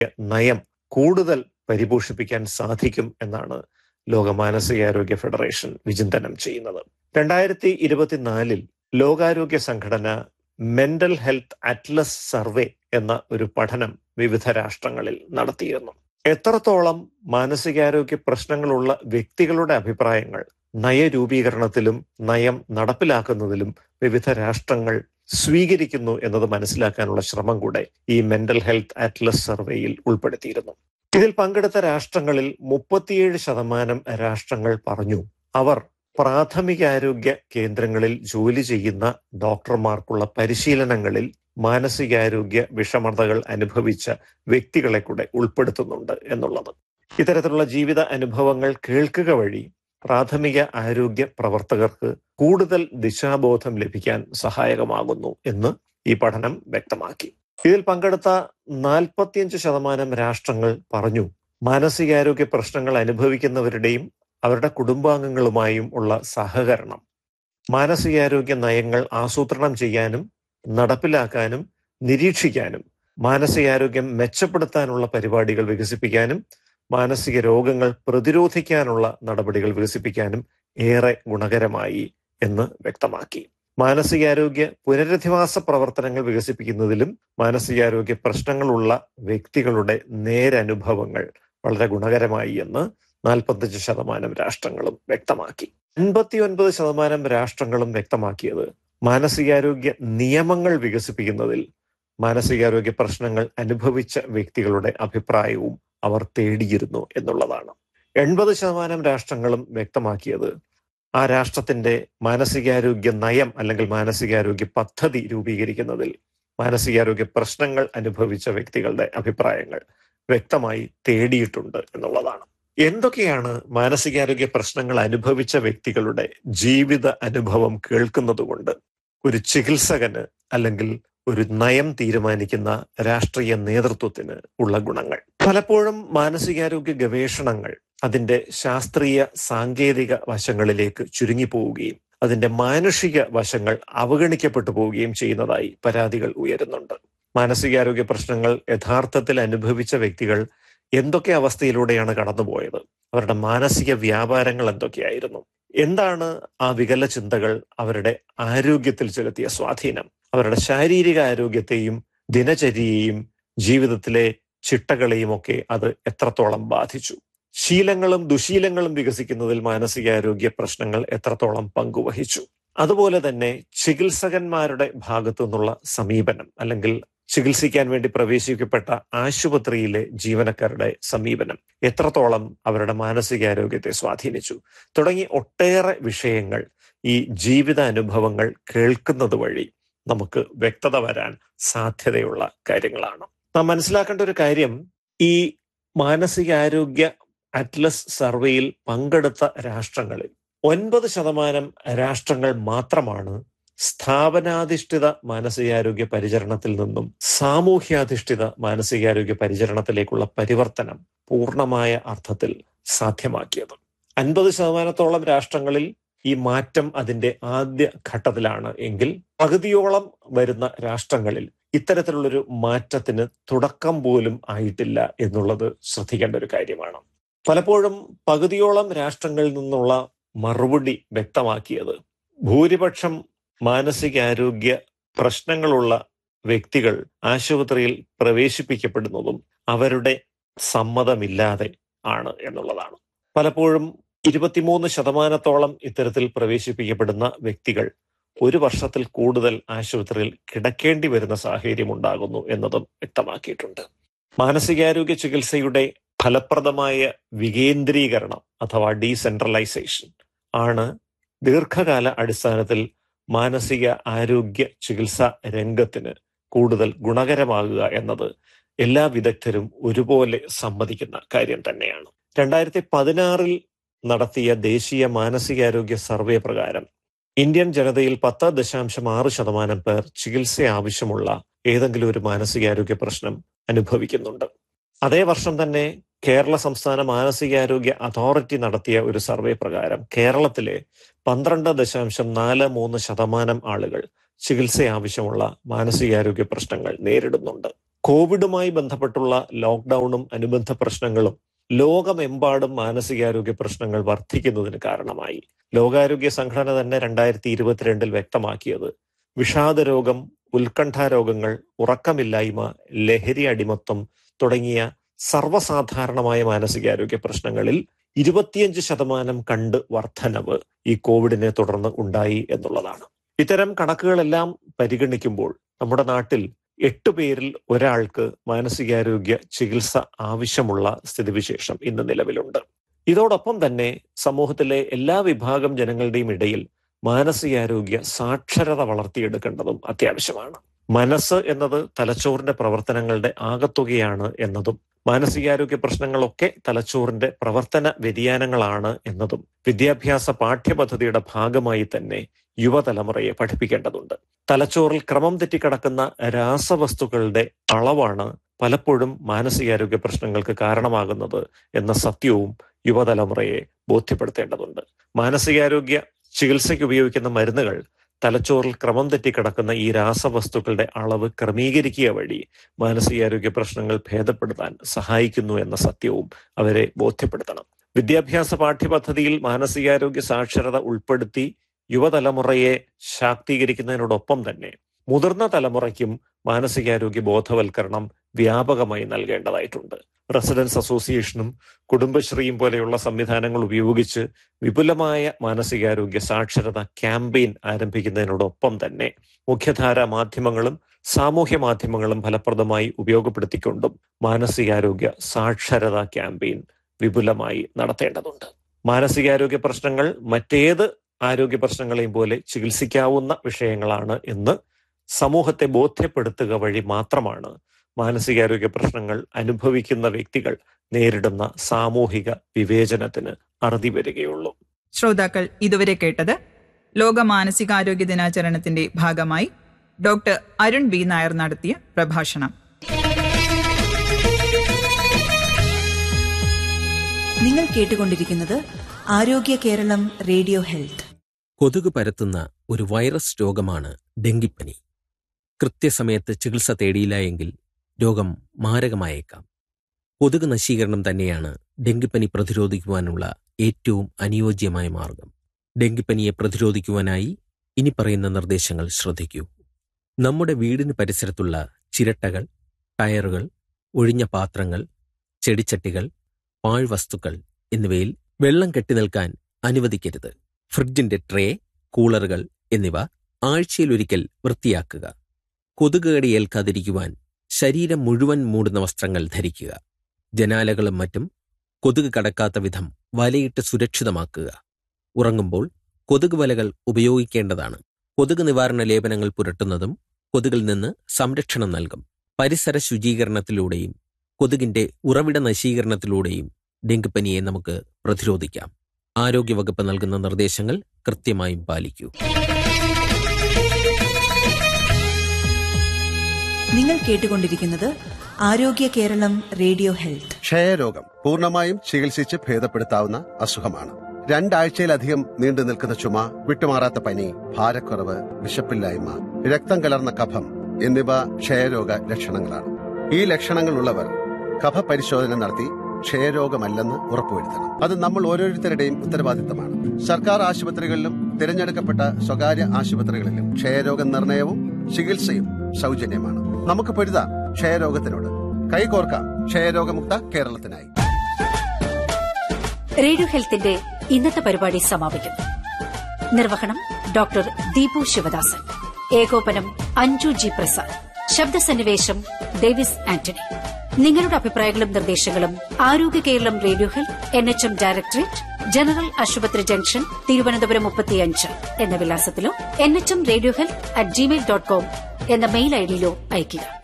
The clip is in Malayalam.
നയം കൂടുതൽ പരിപോഷിപ്പിക്കാൻ സാധിക്കും എന്നാണ് ലോക മാനസികാരോഗ്യ ഫെഡറേഷൻ വിചിന്തനം ചെയ്യുന്നത് രണ്ടായിരത്തി ഇരുപത്തിനാലിൽ ലോകാരോഗ്യ സംഘടന മെന്റൽ ഹെൽത്ത് അറ്റ്ലസ് സർവേ എന്ന ഒരു പഠനം വിവിധ രാഷ്ട്രങ്ങളിൽ നടത്തിയിരുന്നു എത്രത്തോളം മാനസികാരോഗ്യ പ്രശ്നങ്ങളുള്ള വ്യക്തികളുടെ അഭിപ്രായങ്ങൾ നയരൂപീകരണത്തിലും നയം നടപ്പിലാക്കുന്നതിലും വിവിധ രാഷ്ട്രങ്ങൾ സ്വീകരിക്കുന്നു എന്നത് മനസ്സിലാക്കാനുള്ള ശ്രമം കൂടെ ഈ മെന്റൽ ഹെൽത്ത് അറ്റ്ലസ് സർവേയിൽ ഉൾപ്പെടുത്തിയിരുന്നു ഇതിൽ പങ്കെടുത്ത രാഷ്ട്രങ്ങളിൽ മുപ്പത്തിയേഴ് ശതമാനം രാഷ്ട്രങ്ങൾ പറഞ്ഞു അവർ പ്രാഥമികാരോഗ്യ കേന്ദ്രങ്ങളിൽ ജോലി ചെയ്യുന്ന ഡോക്ടർമാർക്കുള്ള പരിശീലനങ്ങളിൽ മാനസികാരോഗ്യ വിഷമതകൾ അനുഭവിച്ച വ്യക്തികളെ കൂടെ ഉൾപ്പെടുത്തുന്നുണ്ട് എന്നുള്ളത് ഇത്തരത്തിലുള്ള ജീവിത അനുഭവങ്ങൾ കേൾക്കുക വഴി പ്രാഥമിക ആരോഗ്യ പ്രവർത്തകർക്ക് കൂടുതൽ ദിശാബോധം ലഭിക്കാൻ സഹായകമാകുന്നു എന്ന് ഈ പഠനം വ്യക്തമാക്കി ഇതിൽ പങ്കെടുത്ത നാൽപ്പത്തിയഞ്ച് ശതമാനം രാഷ്ട്രങ്ങൾ പറഞ്ഞു മാനസികാരോഗ്യ പ്രശ്നങ്ങൾ അനുഭവിക്കുന്നവരുടെയും അവരുടെ കുടുംബാംഗങ്ങളുമായും ഉള്ള സഹകരണം മാനസികാരോഗ്യ നയങ്ങൾ ആസൂത്രണം ചെയ്യാനും നടപ്പിലാക്കാനും നിരീക്ഷിക്കാനും മാനസികാരോഗ്യം മെച്ചപ്പെടുത്താനുള്ള പരിപാടികൾ വികസിപ്പിക്കാനും മാനസിക രോഗങ്ങൾ പ്രതിരോധിക്കാനുള്ള നടപടികൾ വികസിപ്പിക്കാനും ഏറെ ഗുണകരമായി എന്ന് വ്യക്തമാക്കി മാനസികാരോഗ്യ പുനരധിവാസ പ്രവർത്തനങ്ങൾ വികസിപ്പിക്കുന്നതിലും മാനസികാരോഗ്യ പ്രശ്നങ്ങളുള്ള വ്യക്തികളുടെ നേരനുഭവങ്ങൾ വളരെ ഗുണകരമായി എന്ന് നാൽപ്പത്തഞ്ച് ശതമാനം രാഷ്ട്രങ്ങളും വ്യക്തമാക്കി അൻപത്തിയൊൻപത് ശതമാനം രാഷ്ട്രങ്ങളും വ്യക്തമാക്കിയത് മാനസികാരോഗ്യ നിയമങ്ങൾ വികസിപ്പിക്കുന്നതിൽ മാനസികാരോഗ്യ പ്രശ്നങ്ങൾ അനുഭവിച്ച വ്യക്തികളുടെ അഭിപ്രായവും അവർ തേടിയിരുന്നു എന്നുള്ളതാണ് എൺപത് ശതമാനം രാഷ്ട്രങ്ങളും വ്യക്തമാക്കിയത് ആ രാഷ്ട്രത്തിന്റെ മാനസികാരോഗ്യ നയം അല്ലെങ്കിൽ മാനസികാരോഗ്യ പദ്ധതി രൂപീകരിക്കുന്നതിൽ മാനസികാരോഗ്യ പ്രശ്നങ്ങൾ അനുഭവിച്ച വ്യക്തികളുടെ അഭിപ്രായങ്ങൾ വ്യക്തമായി തേടിയിട്ടുണ്ട് എന്നുള്ളതാണ് എന്തൊക്കെയാണ് മാനസികാരോഗ്യ പ്രശ്നങ്ങൾ അനുഭവിച്ച വ്യക്തികളുടെ ജീവിത അനുഭവം കേൾക്കുന്നത് കൊണ്ട് ഒരു ചികിത്സകന് അല്ലെങ്കിൽ ഒരു നയം തീരുമാനിക്കുന്ന രാഷ്ട്രീയ നേതൃത്വത്തിന് ഉള്ള ഗുണങ്ങൾ പലപ്പോഴും മാനസികാരോഗ്യ ഗവേഷണങ്ങൾ അതിന്റെ ശാസ്ത്രീയ സാങ്കേതിക വശങ്ങളിലേക്ക് ചുരുങ്ങിപ്പോവുകയും അതിന്റെ മാനുഷിക വശങ്ങൾ അവഗണിക്കപ്പെട്ടു പോവുകയും ചെയ്യുന്നതായി പരാതികൾ ഉയരുന്നുണ്ട് മാനസികാരോഗ്യ പ്രശ്നങ്ങൾ യഥാർത്ഥത്തിൽ അനുഭവിച്ച വ്യക്തികൾ എന്തൊക്കെ അവസ്ഥയിലൂടെയാണ് കടന്നുപോയത് അവരുടെ മാനസിക വ്യാപാരങ്ങൾ എന്തൊക്കെയായിരുന്നു എന്താണ് ആ വികല ചിന്തകൾ അവരുടെ ആരോഗ്യത്തിൽ ചെലുത്തിയ സ്വാധീനം അവരുടെ ശാരീരിക ആരോഗ്യത്തെയും ദിനചര്യയെയും ജീവിതത്തിലെ ചിട്ടകളെയും ഒക്കെ അത് എത്രത്തോളം ബാധിച്ചു ശീലങ്ങളും ദുശീലങ്ങളും വികസിക്കുന്നതിൽ മാനസികാരോഗ്യ പ്രശ്നങ്ങൾ എത്രത്തോളം പങ്കുവഹിച്ചു അതുപോലെ തന്നെ ചികിത്സകന്മാരുടെ ഭാഗത്തു നിന്നുള്ള സമീപനം അല്ലെങ്കിൽ ചികിത്സിക്കാൻ വേണ്ടി പ്രവേശിക്കപ്പെട്ട ആശുപത്രിയിലെ ജീവനക്കാരുടെ സമീപനം എത്രത്തോളം അവരുടെ മാനസികാരോഗ്യത്തെ സ്വാധീനിച്ചു തുടങ്ങി ഒട്ടേറെ വിഷയങ്ങൾ ഈ ജീവിത അനുഭവങ്ങൾ കേൾക്കുന്നത് വഴി നമുക്ക് വ്യക്തത വരാൻ സാധ്യതയുള്ള കാര്യങ്ങളാണ് നാം മനസ്സിലാക്കേണ്ട ഒരു കാര്യം ഈ മാനസികാരോഗ്യ അറ്റ്ലസ് സർവേയിൽ പങ്കെടുത്ത രാഷ്ട്രങ്ങളിൽ ഒൻപത് ശതമാനം രാഷ്ട്രങ്ങൾ മാത്രമാണ് സ്ഥാപനാധിഷ്ഠിത മാനസികാരോഗ്യ പരിചരണത്തിൽ നിന്നും സാമൂഹ്യാധിഷ്ഠിത മാനസികാരോഗ്യ പരിചരണത്തിലേക്കുള്ള പരിവർത്തനം പൂർണ്ണമായ അർത്ഥത്തിൽ സാധ്യമാക്കിയത് അൻപത് ശതമാനത്തോളം രാഷ്ട്രങ്ങളിൽ ഈ മാറ്റം അതിന്റെ ആദ്യ ഘട്ടത്തിലാണ് എങ്കിൽ പകുതിയോളം വരുന്ന രാഷ്ട്രങ്ങളിൽ ഇത്തരത്തിലുള്ളൊരു മാറ്റത്തിന് തുടക്കം പോലും ആയിട്ടില്ല എന്നുള്ളത് ശ്രദ്ധിക്കേണ്ട ഒരു കാര്യമാണ് പലപ്പോഴും പകുതിയോളം രാഷ്ട്രങ്ങളിൽ നിന്നുള്ള മറുപടി വ്യക്തമാക്കിയത് ഭൂരിപക്ഷം മാനസികാരോഗ്യ പ്രശ്നങ്ങളുള്ള വ്യക്തികൾ ആശുപത്രിയിൽ പ്രവേശിപ്പിക്കപ്പെടുന്നതും അവരുടെ സമ്മതമില്ലാതെ ആണ് എന്നുള്ളതാണ് പലപ്പോഴും ഇരുപത്തിമൂന്ന് ശതമാനത്തോളം ഇത്തരത്തിൽ പ്രവേശിപ്പിക്കപ്പെടുന്ന വ്യക്തികൾ ഒരു വർഷത്തിൽ കൂടുതൽ ആശുപത്രിയിൽ കിടക്കേണ്ടി വരുന്ന സാഹചര്യം ഉണ്ടാകുന്നു എന്നതും വ്യക്തമാക്കിയിട്ടുണ്ട് മാനസികാരോഗ്യ ചികിത്സയുടെ ഫലപ്രദമായ വികേന്ദ്രീകരണം അഥവാ ഡീസെൻട്രലൈസേഷൻ ആണ് ദീർഘകാല അടിസ്ഥാനത്തിൽ മാനസിക ആരോഗ്യ ചികിത്സാ രംഗത്തിന് കൂടുതൽ ഗുണകരമാകുക എന്നത് എല്ലാ വിദഗ്ധരും ഒരുപോലെ സമ്മതിക്കുന്ന കാര്യം തന്നെയാണ് രണ്ടായിരത്തി പതിനാറിൽ നടത്തിയ ദേശീയ മാനസികാരോഗ്യ സർവേ പ്രകാരം ഇന്ത്യൻ ജനതയിൽ പത്ത് ദശാംശം ആറ് ശതമാനം പേർ ചികിത്സ ആവശ്യമുള്ള ഏതെങ്കിലും ഒരു മാനസികാരോഗ്യ പ്രശ്നം അനുഭവിക്കുന്നുണ്ട് അതേ വർഷം തന്നെ കേരള സംസ്ഥാന മാനസികാരോഗ്യ അതോറിറ്റി നടത്തിയ ഒരു സർവേ പ്രകാരം കേരളത്തിലെ പന്ത്രണ്ട് ദശാംശം നാല് മൂന്ന് ശതമാനം ആളുകൾ ചികിത്സ ആവശ്യമുള്ള മാനസികാരോഗ്യ പ്രശ്നങ്ങൾ നേരിടുന്നുണ്ട് കോവിഡുമായി ബന്ധപ്പെട്ടുള്ള ലോക്ക്ഡൌണും അനുബന്ധ പ്രശ്നങ്ങളും ലോകമെമ്പാടും മാനസികാരോഗ്യ പ്രശ്നങ്ങൾ വർദ്ധിക്കുന്നതിന് കാരണമായി ലോകാരോഗ്യ സംഘടന തന്നെ രണ്ടായിരത്തി ഇരുപത്തിരണ്ടിൽ വ്യക്തമാക്കിയത് വിഷാദരോഗം ഉത്കണ്ഠാരോഗങ്ങൾ ഉറക്കമില്ലായ്മ ലഹരി അടിമത്വം തുടങ്ങിയ സർവ്വസാധാരണമായ മാനസികാരോഗ്യ പ്രശ്നങ്ങളിൽ ഇരുപത്തിയഞ്ച് ശതമാനം കണ്ട് വർധനവ് ഈ കോവിഡിനെ തുടർന്ന് ഉണ്ടായി എന്നുള്ളതാണ് ഇത്തരം കണക്കുകളെല്ലാം പരിഗണിക്കുമ്പോൾ നമ്മുടെ നാട്ടിൽ എട്ട് പേരിൽ ഒരാൾക്ക് മാനസികാരോഗ്യ ചികിത്സ ആവശ്യമുള്ള സ്ഥിതിവിശേഷം ഇന്ന് നിലവിലുണ്ട് ഇതോടൊപ്പം തന്നെ സമൂഹത്തിലെ എല്ലാ വിഭാഗം ജനങ്ങളുടെയും ഇടയിൽ മാനസികാരോഗ്യ സാക്ഷരത വളർത്തിയെടുക്കേണ്ടതും അത്യാവശ്യമാണ് മനസ്സ് എന്നത് തലച്ചോറിന്റെ പ്രവർത്തനങ്ങളുടെ ആകത്തുകയാണ് എന്നതും മാനസികാരോഗ്യ പ്രശ്നങ്ങളൊക്കെ തലച്ചോറിന്റെ പ്രവർത്തന വ്യതിയാനങ്ങളാണ് എന്നതും വിദ്യാഭ്യാസ പാഠ്യപദ്ധതിയുടെ ഭാഗമായി തന്നെ യുവതലമുറയെ പഠിപ്പിക്കേണ്ടതുണ്ട് തലച്ചോറിൽ ക്രമം തെറ്റിക്കിടക്കുന്ന രാസവസ്തുക്കളുടെ അളവാണ് പലപ്പോഴും മാനസികാരോഗ്യ പ്രശ്നങ്ങൾക്ക് കാരണമാകുന്നത് എന്ന സത്യവും യുവതലമുറയെ ബോധ്യപ്പെടുത്തേണ്ടതുണ്ട് മാനസികാരോഗ്യ ചികിത്സയ്ക്ക് ഉപയോഗിക്കുന്ന മരുന്നുകൾ തലച്ചോറിൽ ക്രമം തെറ്റിക്കിടക്കുന്ന ഈ രാസവസ്തുക്കളുടെ അളവ് ക്രമീകരിക്കുക വഴി മാനസികാരോഗ്യ പ്രശ്നങ്ങൾ ഭേദപ്പെടുത്താൻ സഹായിക്കുന്നു എന്ന സത്യവും അവരെ ബോധ്യപ്പെടുത്തണം വിദ്യാഭ്യാസ പാഠ്യപദ്ധതിയിൽ മാനസികാരോഗ്യ സാക്ഷരത ഉൾപ്പെടുത്തി യുവതലമുറയെ ശാക്തീകരിക്കുന്നതിനോടൊപ്പം തന്നെ മുതിർന്ന തലമുറയ്ക്കും മാനസികാരോഗ്യ ബോധവൽക്കരണം വ്യാപകമായി നൽകേണ്ടതായിട്ടുണ്ട് റെസിഡൻസ് അസോസിയേഷനും കുടുംബശ്രീയും പോലെയുള്ള സംവിധാനങ്ങൾ ഉപയോഗിച്ച് വിപുലമായ മാനസികാരോഗ്യ സാക്ഷരത ക്യാമ്പയിൻ ആരംഭിക്കുന്നതിനോടൊപ്പം തന്നെ മുഖ്യധാര മാധ്യമങ്ങളും സാമൂഹ്യ മാധ്യമങ്ങളും ഫലപ്രദമായി ഉപയോഗപ്പെടുത്തിക്കൊണ്ടും മാനസികാരോഗ്യ സാക്ഷരത ക്യാമ്പയിൻ വിപുലമായി നടത്തേണ്ടതുണ്ട് മാനസികാരോഗ്യ പ്രശ്നങ്ങൾ മറ്റേത് ആരോഗ്യ പ്രശ്നങ്ങളെയും പോലെ ചികിത്സിക്കാവുന്ന വിഷയങ്ങളാണ് എന്ന് സമൂഹത്തെ ബോധ്യപ്പെടുത്തുക വഴി മാത്രമാണ് മാനസികാരോഗ്യ പ്രശ്നങ്ങൾ അനുഭവിക്കുന്ന വ്യക്തികൾ നേരിടുന്ന സാമൂഹിക വിവേചനത്തിന് അറുതി വരികയുള്ളൂ ശ്രോതാക്കൾ ഇതുവരെ കേട്ടത് ലോക മാനസികാരോഗ്യ ദിനാചരണത്തിന്റെ ഭാഗമായി ഡോക്ടർ അരുൺ ബി നായർ നടത്തിയ പ്രഭാഷണം നിങ്ങൾ കേട്ടുകൊണ്ടിരിക്കുന്നത് ആരോഗ്യ കേരളം റേഡിയോ ഹെൽത്ത് കൊതുക് പരത്തുന്ന ഒരു വൈറസ് രോഗമാണ് ഡെങ്കിപ്പനി കൃത്യസമയത്ത് ചികിത്സ തേടിയില്ല എങ്കിൽ രോഗം മാരകമായേക്കാം കൊതുക് നശീകരണം തന്നെയാണ് ഡെങ്കിപ്പനി പ്രതിരോധിക്കുവാനുള്ള ഏറ്റവും അനുയോജ്യമായ മാർഗം ഡെങ്കിപ്പനിയെ പ്രതിരോധിക്കുവാനായി ഇനി പറയുന്ന നിർദ്ദേശങ്ങൾ ശ്രദ്ധിക്കൂ നമ്മുടെ വീടിന് പരിസരത്തുള്ള ചിരട്ടകൾ ടയറുകൾ ഒഴിഞ്ഞ പാത്രങ്ങൾ ചെടിച്ചട്ടികൾ പാഴ്വസ്തുക്കൾ എന്നിവയിൽ വെള്ളം കെട്ടിനിൽക്കാൻ അനുവദിക്കരുത് ഫ്രിഡ്ജിന്റെ ട്രേ കൂളറുകൾ എന്നിവ ആഴ്ചയിലൊരിക്കൽ വൃത്തിയാക്കുക കൊതുകുകടി ഏൽക്കാതിരിക്കുവാൻ ശരീരം മുഴുവൻ മൂടുന്ന വസ്ത്രങ്ങൾ ധരിക്കുക ജനാലകളും മറ്റും കൊതുക് കടക്കാത്ത വിധം വലയിട്ട് സുരക്ഷിതമാക്കുക ഉറങ്ങുമ്പോൾ കൊതുക് വലകൾ ഉപയോഗിക്കേണ്ടതാണ് കൊതുക് നിവാരണ ലേപനങ്ങൾ പുരട്ടുന്നതും കൊതുകിൽ നിന്ന് സംരക്ഷണം നൽകും പരിസര ശുചീകരണത്തിലൂടെയും കൊതുകിന്റെ ഉറവിട നശീകരണത്തിലൂടെയും ഡെങ്കിപ്പനിയെ നമുക്ക് പ്രതിരോധിക്കാം ആരോഗ്യവകുപ്പ് നൽകുന്ന നിർദ്ദേശങ്ങൾ കൃത്യമായും പാലിക്കൂ നിങ്ങൾ കേട്ടുകൊണ്ടിരിക്കുന്നത് ആരോഗ്യ കേരളം റേഡിയോ ഹെൽത്ത് ക്ഷയരോഗം പൂർണ്ണമായും ചികിത്സിച്ച് ഭേദപ്പെടുത്താവുന്ന അസുഖമാണ് രണ്ടാഴ്ചയിലധികം നീണ്ടു നിൽക്കുന്ന ചുമ വിട്ടുമാറാത്ത പനി ഭാരക്കുറവ് വിശപ്പില്ലായ്മ രക്തം കലർന്ന കഫം എന്നിവ ക്ഷയരോഗ ലക്ഷണങ്ങളാണ് ഈ ലക്ഷണങ്ങളുള്ളവർ കഫ പരിശോധന നടത്തി ക്ഷയരോഗമല്ലെന്ന് ഉറപ്പുവരുത്തണം അത് നമ്മൾ ഓരോരുത്തരുടെയും ഉത്തരവാദിത്തമാണ് സർക്കാർ ആശുപത്രികളിലും തിരഞ്ഞെടുക്കപ്പെട്ട സ്വകാര്യ ആശുപത്രികളിലും ക്ഷയരോഗ നിർണയവും ചികിത്സയും സൗജന്യമാണ് നമുക്ക് പൊരുതാം ക്ഷയരോഗത്തിനോട് കൈകോർക്കാം ക്ഷയരോഗമുക്ത കേരളത്തിനായി റേഡിയോ ഹെൽത്തിന്റെ ഇന്നത്തെ പരിപാടി സമാപിക്കുന്നു നിർവഹണം ഡോക്ടർ ദീപു ശിവദാസൻ ഏകോപനം അഞ്ജു ജി പ്രസാദ് ശബ്ദസന്നിവേശം ഡേവിസ് ആന്റണി നിങ്ങളുടെ അഭിപ്രായങ്ങളും നിർദ്ദേശങ്ങളും Arogya Keralam radio health N H M directorate general ആശുപത്രി ജംഗ്ഷൻ തിരുവനന്തപുരം മുപ്പത്തിയഞ്ച് എന്ന വിലാസത്തിലോ N H M radio health at gmail dot com എന്ന മെയിൽ ഐഡിയിലോ അയയ്ക്കുക